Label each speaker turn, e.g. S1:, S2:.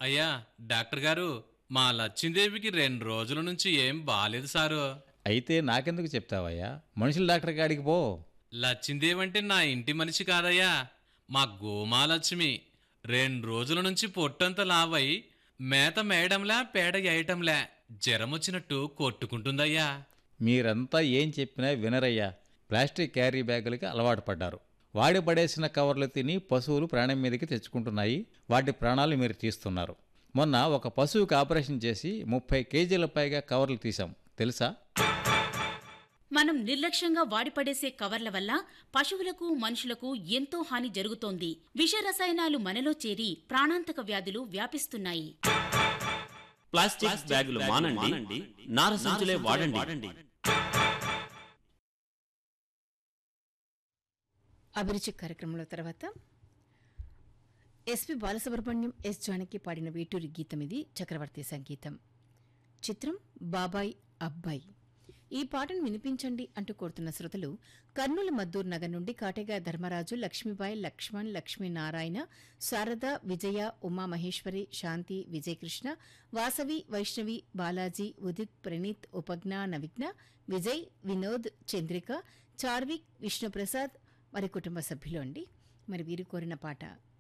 S1: అయ్యా డాక్టర్ గారు మా లచ్చిందేవికి రెండు రోజుల నుంచి ఏం బాలేదు సారు
S2: అయితే నాకెందుకు చెప్తావయ్యా మనుషుల డాక్టర్ కాడికి పో
S1: లచ్చిందేవి అంటే నా ఇంటి మనిషి కాదయ్యా మా గోమాలక్ష్మి రెండు రోజుల నుంచి పొట్టంత లావై మేత మేయడంలా పేడ వేయటంలా జ్వరం వచ్చినట్టు కొట్టుకుంటుందయ్యా
S2: మీరంతా ఏం చెప్పినా వినరయ్యా ప్లాస్టిక్ క్యారీ బ్యాగులకి అలవాటు పడ్డారు వాడి పడేసిన కవర్లు తిని పశువులు ప్రాణం మీదకి తెచ్చుకుంటున్నాయి వాటి ప్రాణాలు మీరు తీస్తున్నారు మొన్న ఒక పశువుకి ఆపరేషన్ చేసి ముప్పై కేజీల పైగా కవర్లు తీసాం తెలుసా
S3: మనం నిర్లక్ష్యంగా వాడిపడేసే కవర్ల వల్ల పశువులకు మనుషులకు ఎంతో హాని జరుగుతోంది విష రసాయనాలు మనలో చేరి ప్రాణాంతక వ్యాధులు వ్యాపిస్తున్నాయి
S4: ప్లాస్టిక్ బ్యాగులు మానండి నార సంచులే వాడండి
S5: అభిరుచి కార్యక్రమంలో తర్వాత ఎస్పి బాలసుబ్రహ్మణ్యం ఎస్ జానకి పాడిన వేటూరి గీతం ఇది చక్రవర్తి సంగీతం చిత్రం బాబాయ్ అబ్బాయి ఈ పాటను వినిపించండి అంటూ కోరుతున్న శ్రోతలు కర్నూలు మద్దూర్ నగర్ నుండి కాటేగా ధర్మరాజు లక్ష్మీబాయి లక్ష్మణ్ లక్ష్మీనారాయణ శారద విజయ ఉమామహేశ్వరి శాంతి విజయకృష్ణ వాసవి వైష్ణవి బాలాజీ ఉదిత్ ప్రణీత్ ఉపజ్ఞ నవిజ్ఞ విజయ్ వినోద్ చంద్రిక చార్విక్ విష్ణుప్రసాద్ వారి కుటుంబ సభ్యులు అండి మరి వీరు కోరిన పాట